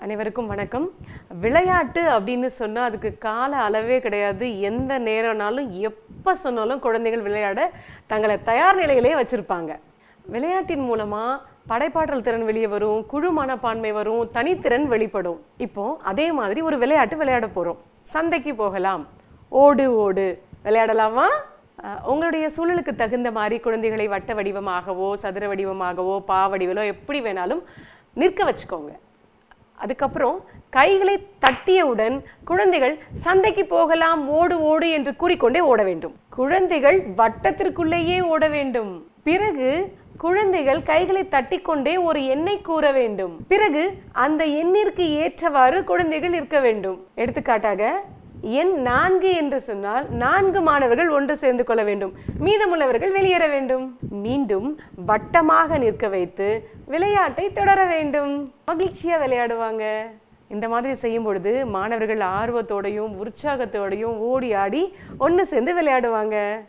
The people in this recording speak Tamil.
அனைவருக்கும் வணக்கம் விளையாட்டு அப்படின்னு சொன்னால் அதுக்கு கால அளவே கிடையாது எந்த நேரம்னாலும் எப்போ சொன்னாலும் குழந்தைகள் விளையாட தங்களை தயார் நிலையிலே வச்சுருப்பாங்க விளையாட்டின் மூலமாக படைப்பாற்றல் திறன் வெளியே வரும் குழு மனப்பான்மை வரும் தனித்திறன் வெளிப்படும் இப்போ அதே மாதிரி ஒரு விளையாட்டு விளையாட போகிறோம் சந்தைக்கு போகலாம் ஓடு ஓடு விளையாடலாமா அஹ், உங்களுடைய சூழலுக்கு தகுந்த மாதிரி குழந்தைகளை வட்ட வடிவமாகவோ சதுர வடிவமாகவோ பா வடிவிலோ எப்படி வேணாலும் நிற்க வச்சுக்கோங்க அதுக்கப்புறம் கைகளை தட்டியவுடன் குழந்தைகள் சந்தைக்கு போகலாம் ஓடு ஓடு என்று கூறிக்கொண்டே ஓட வேண்டும் குழந்தைகள் வட்டத்திற்குள்ளேயே ஓட வேண்டும் பிறகு குழந்தைகள் கைகளை தட்டிக்கொண்டே ஒரு எண்ணை கூற வேண்டும் பிறகு அந்த எண்ணிற்கு ஏற்றவாறு குழந்தைகள் இருக்க வேண்டும் எடுத்துக்காட்டாக எண் நான்கு என்று சொன்னால் நான்கு மாணவர்கள் ஒன்று சேர்ந்து கொள்ள வேண்டும் மீதமுள்ளவர்கள் வெளியேற வேண்டும் மீண்டும் வட்டமாக நிற்க வைத்து விளையாட்டை தொடர வேண்டும் மகிழ்ச்சியா விளையாடுவாங்க இந்த மாதிரி செய்யும் பொழுது மாணவர்கள் ஆர்வத்தோடையும் உற்சாகத்தோடையும் ஓடி ஆடி ஒன்று சேர்ந்து விளையாடுவாங்க